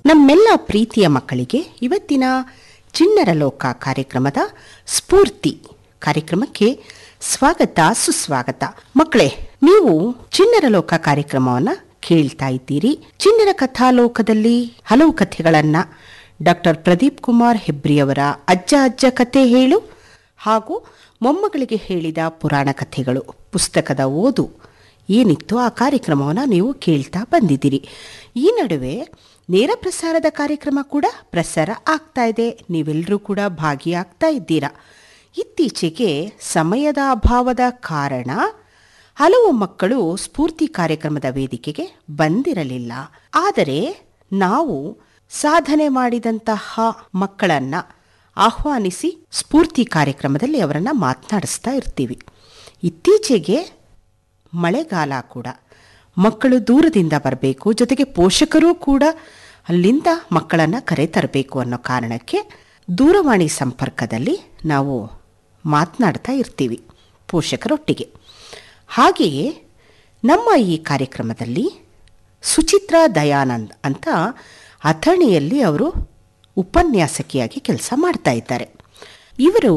ನಮ್ಮೆಲ್ಲ ಪ್ರೀತಿಯ ಮಕ್ಕಳಿಗೆ ಇವತ್ತಿನ ಚಿಣ್ಣರ ಲೋಕ ಕಾರ್ಯಕ್ರಮದ ಸ್ಫೂರ್ತಿ ಕಾರ್ಯಕ್ರಮಕ್ಕೆ ಸ್ವಾಗತ ಸುಸ್ವಾಗತ ಮಕ್ಕಳೇ ನೀವು ಚಿಣ್ಣರ ಲೋಕ ಕಾರ್ಯಕ್ರಮವನ್ನ ಕೇಳ್ತಾ ಇದ್ದೀರಿ ಚಿಣ್ಣರ ಕಥಾಲೋಕದಲ್ಲಿ ಹಲವು ಕಥೆಗಳನ್ನ ಡಾಕ್ಟರ್ ಪ್ರದೀಪ್ ಕುಮಾರ್ ಹೆಬ್ರಿಯವರ ಅಜ್ಜ ಅಜ್ಜ ಕತೆ ಹೇಳು ಹಾಗೂ ಮೊಮ್ಮಗಳಿಗೆ ಹೇಳಿದ ಪುರಾಣ ಕಥೆಗಳು ಪುಸ್ತಕದ ಓದು ಏನಿತ್ತು ಆ ಕಾರ್ಯಕ್ರಮವನ್ನು ನೀವು ಕೇಳ್ತಾ ಬಂದಿದ್ದೀರಿ ಈ ನಡುವೆ ನೇರ ಪ್ರಸಾರದ ಕಾರ್ಯಕ್ರಮ ಕೂಡ ಪ್ರಸಾರ ಆಗ್ತಾ ಇದೆ ನೀವೆಲ್ಲರೂ ಕೂಡ ಭಾಗಿಯಾಗ್ತಾ ಇದ್ದೀರಾ ಇತ್ತೀಚೆಗೆ ಸಮಯದ ಅಭಾವದ ಕಾರಣ ಹಲವು ಮಕ್ಕಳು ಸ್ಫೂರ್ತಿ ಕಾರ್ಯಕ್ರಮದ ವೇದಿಕೆಗೆ ಬಂದಿರಲಿಲ್ಲ ಆದರೆ ನಾವು ಸಾಧನೆ ಮಾಡಿದಂತಹ ಮಕ್ಕಳನ್ನ ಆಹ್ವಾನಿಸಿ ಸ್ಫೂರ್ತಿ ಕಾರ್ಯಕ್ರಮದಲ್ಲಿ ಅವರನ್ನು ಮಾತನಾಡಿಸ್ತಾ ಇರ್ತೀವಿ ಇತ್ತೀಚೆಗೆ ಮಳೆಗಾಲ ಕೂಡ ಮಕ್ಕಳು ದೂರದಿಂದ ಬರಬೇಕು ಜೊತೆಗೆ ಪೋಷಕರು ಕೂಡ ಅಲ್ಲಿಂದ ಮಕ್ಕಳನ್ನು ಕರೆ ತರಬೇಕು ಅನ್ನೋ ಕಾರಣಕ್ಕೆ ದೂರವಾಣಿ ಸಂಪರ್ಕದಲ್ಲಿ ನಾವು ಮಾತನಾಡ್ತಾ ಇರ್ತೀವಿ ಪೋಷಕರೊಟ್ಟಿಗೆ ಹಾಗೆಯೇ ನಮ್ಮ ಈ ಕಾರ್ಯಕ್ರಮದಲ್ಲಿ ಸುಚಿತ್ರಾ ದಯಾನಂದ್ ಅಂತ ಅಥಣಿಯಲ್ಲಿ ಅವರು ಉಪನ್ಯಾಸಕಿಯಾಗಿ ಕೆಲಸ ಮಾಡ್ತಾ ಇದ್ದಾರೆ ಇವರು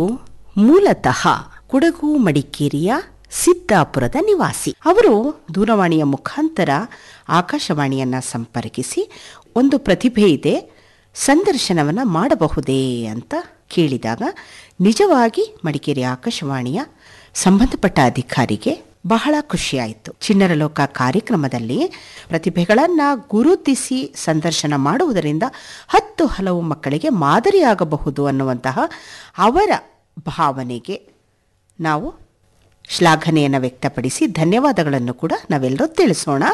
ಮೂಲತಃ ಕೊಡಗು ಮಡಿಕೇರಿಯ ಸಿದ್ದಾಪುರದ ನಿವಾಸಿ ಅವರು ದೂರವಾಣಿಯ ಮುಖಾಂತರ ಆಕಾಶವಾಣಿಯನ್ನ ಸಂಪರ್ಕಿಸಿ ಒಂದು ಪ್ರತಿಭೆ ಇದೆ ಸಂದರ್ಶನವನ್ನು ಮಾಡಬಹುದೇ ಅಂತ ಕೇಳಿದಾಗ ನಿಜವಾಗಿ ಮಡಿಕೇರಿ ಆಕಾಶವಾಣಿಯ ಸಂಬಂಧಪಟ್ಟ ಅಧಿಕಾರಿಗೆ ಬಹಳ ಖುಷಿಯಾಯಿತು ಚಿಣ್ಣರ ಲೋಕ ಕಾರ್ಯಕ್ರಮದಲ್ಲಿ ಪ್ರತಿಭೆಗಳನ್ನು ಗುರುತಿಸಿ ಸಂದರ್ಶನ ಮಾಡುವುದರಿಂದ ಹತ್ತು ಹಲವು ಮಕ್ಕಳಿಗೆ ಮಾದರಿಯಾಗಬಹುದು ಅನ್ನುವಂತಹ ಅವರ ಭಾವನೆಗೆ ನಾವು ಶ್ಲಾಘನೆಯನ್ನು ವ್ಯಕ್ತಪಡಿಸಿ ಧನ್ಯವಾದಗಳನ್ನು ಕೂಡ ನಾವೆಲ್ಲರೂ ತಿಳಿಸೋಣ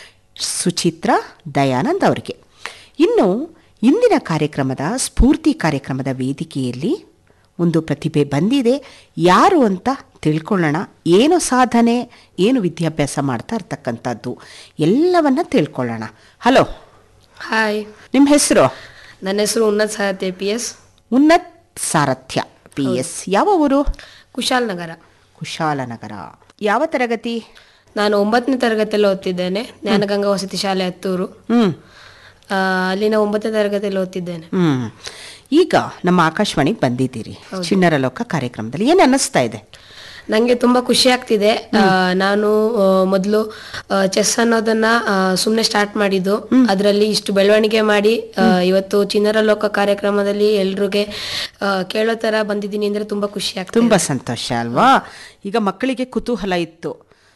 ಸುಚಿತ್ರಾ ದಯಾನಂದ್ ಅವರಿಗೆ ಇನ್ನು ಇಂದಿನ ಕಾರ್ಯಕ್ರಮದ ಸ್ಫೂರ್ತಿ ಕಾರ್ಯಕ್ರಮದ ವೇದಿಕೆಯಲ್ಲಿ ಒಂದು ಪ್ರತಿಭೆ ಬಂದಿದೆ ಯಾರು ಅಂತ ತಿಳ್ಕೊಳ್ಳೋಣ ಏನು ಸಾಧನೆ ಏನು ವಿದ್ಯಾಭ್ಯಾಸ ಮಾಡ್ತಾ ಇರ್ತಕ್ಕಂಥದ್ದು ಎಲ್ಲವನ್ನ ತಿಳ್ಕೊಳ್ಳೋಣ ಹಲೋ ಹಾಯ್ ನಿಮ್ಮ ಹೆಸರು ನನ್ನ ಹೆಸರು Unnath Sahitya P S Unnath Sarathya P S ಯಾವ ಊರು ಕುಶಾಲನಗರ ಕುಶಾಲನಗರ ಯಾವ ತರಗತಿ ನಾನು ಒಂಬತ್ತನೇ ತರಗತಿಯಲ್ಲಿ ಓದ್ತಿದ್ದೇನೆ ಜ್ಞಾನಗಂಗಾ ವಸತಿ ಶಾಲೆ ಹತ್ತೂರು ಹ್ಮ್ ಆ, ಅಲ್ಲಿನ ಒಂಬತ್ತನೇ ತರಗತಿಯಲ್ಲಿ ಓದ್ತಿದ್ದೇನೆ ಹ್ಮ್ ಈಗ ನಮ್ಮ ಆಕಾಶವಾಣಿಗೆ ಬಂದಿದ್ದೀರಿ ಚಿಣ್ಣರ ಲೋಕ ಕಾರ್ಯಕ್ರಮದಲ್ಲಿ ಏನು ಅನ್ನಿಸ್ತಾ ಇದೆ ನನಗೆ ತುಂಬಾ ಖುಷಿ ಆಗ್ತಿದೆ ಆ, ನಾನು ಆ, ಮೊದಲು ಚೆಸ್ ಅನ್ನೋದನ್ನ ಸುಮ್ಮನೆ ಸ್ಟಾರ್ಟ್ ಮಾಡಿದ್ದು ಅದರಲ್ಲಿ ಇಷ್ಟು ಬೆಳವಣಿಗೆ ಮಾಡಿ ಆ, ಇವತ್ತು ಚಿನ್ನರ ಲೋಕ ಕಾರ್ಯಕ್ರಮದಲ್ಲಿ ಎಲ್ರಿಗೆ ಆ, ಕೇಳೋ ತರ ಬಂದಿದ್ದೀನಿ ಅಂದ್ರೆ ತುಂಬಾ ಖುಷಿ ಆಗ್ತದೆ ತುಂಬ ಸಂತೋಷ ಅಲ್ವಾ ಈಗ ಮಕ್ಕಳಿಗೆ ಕುತೂಹಲ ಇತ್ತು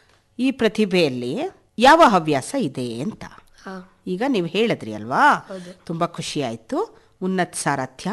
ಈ ಪ್ರತಿಭೆಯಲ್ಲಿ ಯಾವ ಹವ್ಯಾಸ ಇದೆ ಅಂತ ಹಾ. ಈಗ ನೀವು ಹೇಳಿದ್ರಿ ಅಲ್ವಾ ತುಂಬ ಖುಷಿ ಆಯಿತು ಉನ್ನತ್ ಸಾರಥ್ಯ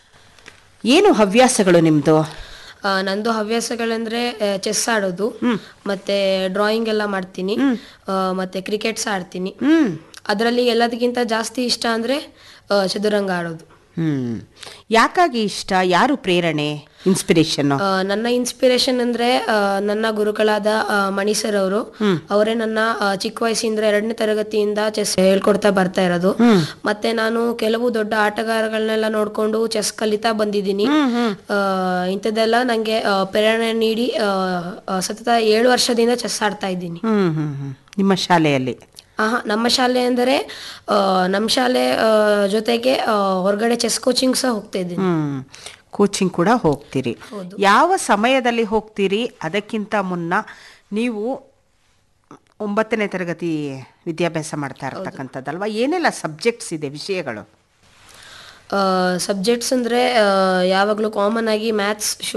ಏನು ಹವ್ಯಾಸಗಳು ನಿಮ್ಮದು ಆ, ನಂದು ಹವ್ಯಾಸಗಳಂದ್ರೆ ಚೆಸ್ ಆಡೋದು ಮತ್ತೆ ಡ್ರಾಯಿಂಗ್ ಎಲ್ಲ ಮಾಡ್ತೀನಿ ಆ, ಮತ್ತೆ ಕ್ರಿಕೆಟ್ಸ್ ಆಡ್ತೀನಿ ಹ್ಮ್ ಅದರಲ್ಲಿ ಎಲ್ಲದಕ್ಕಿಂತ ಜಾಸ್ತಿ ಇಷ್ಟ ಅಂದ್ರೆ ಆ, ಚದುರಂಗ ಆಡೋದು ಹ್ಮ್ ಯಾಕಾಗಿ ಇಷ್ಟ ಯಾರು ಪ್ರೇರಣೆ ಇನ್ಸ್ಪಿರೇಷನ್ ಆ, ನನ್ನ ಇನ್ಸ್ಪಿರೇಷನ್ ಅಂದ್ರೆ ಆ, ನನ್ನ ಗುರುಗಳಾದ ಆ, ಮಣಿ ಸರ್ ಅವರು ಅವರೇ ನನ್ನ ಆ, ಚಿಕ್ಕ ವಯಸ್ಸಿಂದ ಎರಡನೇ ತರಗತಿಯಿಂದ ಚೆಸ್ ಹೇಳ್ಕೊಡ್ತಾ ಬರ್ತಾ ಇರೋದು ಮತ್ತೆ ನಾನು ಕೆಲವು ದೊಡ್ಡ ಆಟಗಾರಗಳನ್ನೆಲ್ಲ ನೋಡ್ಕೊಂಡು ಚೆಸ್ ಕಲಿತಾ ಬಂದಿದ್ದೀನಿ ಆ, ಇಂಥದ್ದೆಲ್ಲ ನಂಗೆ ಆ, ಪ್ರೇರಣೆ ನೀಡಿ ಆ, ಆ, ಸತತ ಏಳು ವರ್ಷದಿಂದ ಚೆಸ್ ಆಡ್ತಾ ಇದ್ದೀನಿ ಹ್ಮ್ ಹ್ಮ್ ಹ್ಮ್ ನಿಮ್ಮ ಶಾಲೆಯಲ್ಲಿ ಆಹಾ, ನಮ್ಮ ಶಾಲೆ ಅಂದರೆ ಆ, ನಮ್ಮ ಶಾಲೆ ಆ, ಜೊತೆಗೆ ಆ, ಹೊರಗಡೆ ಚೆಸ್ ಕೋಚಿಂಗ್ ಸಹ ಹೋಗ್ತಾ ಇದ್ದೀನಿ ಹ್ಮ್ ಕೋಚಿಂಗ್ ಕೂಡ ಹೋಗ್ತೀರಿ ಯಾವ ಸಮಯದಲ್ಲಿ ಹೋಗ್ತೀರಿ ಅದಕ್ಕಿಂತ ಮುನ್ನ ನೀವು ಒಂಬತ್ತನೇ ತರಗತಿ ವಿದ್ಯಾಭ್ಯಾಸ ಮಾಡ್ತಾ ಇರ್ತಕ್ಕಂಥದ್ದಲ್ವಾ ಏನೆಲ್ಲ ಸಬ್ಜೆಕ್ಟ್ಸ್ ಇದೆ ವಿಷಯಗಳು ಸಬ್ಜೆಕ್ಟ್ಸ್ ಅಂದರೆ ಯಾವಾಗಲೂ ಕಾಮನ್ ಆಗಿ ಮ್ಯಾಥ್ಸ್